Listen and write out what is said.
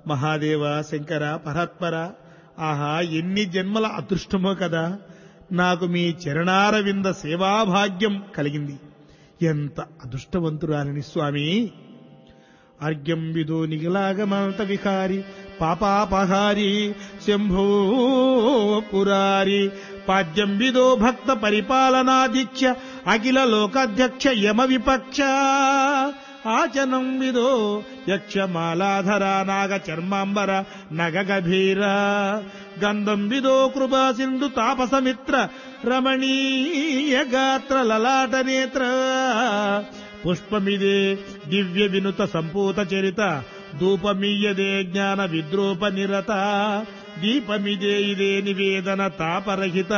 మహాదేవ శంకర పరాత్పర ఆహా ఎన్ని జన్మల అదృష్టమో కదా నాకు మీ చరణారవింద సేవాభాగ్యం కలిగింది ఎంత అదృష్టవంతురాలని స్వామి అర్ఘ్యం విదో నిగలాగమంత విహారి పాపాపహారి శంభో పురారి పాద్యం విదో భక్త పరిపాలనాధీక్ష అఖిల లోకాధ్యక్ష యమ విపక్ష ఆచనం విదో యక్షమాలాధర నాగ చర్మాంబర నగ గభీర గంధం విదో కృపా సింధు తాపసమిత్ర రమణీయ గాత్ర లలాట నేత్ర పుష్పమిదే దివ్య వినుత సంపూత చరిత ధూపమీయదే జ్ఞాన విద్రూప నిరత దీపమిదే ఇదే నివేదన తాపరహిత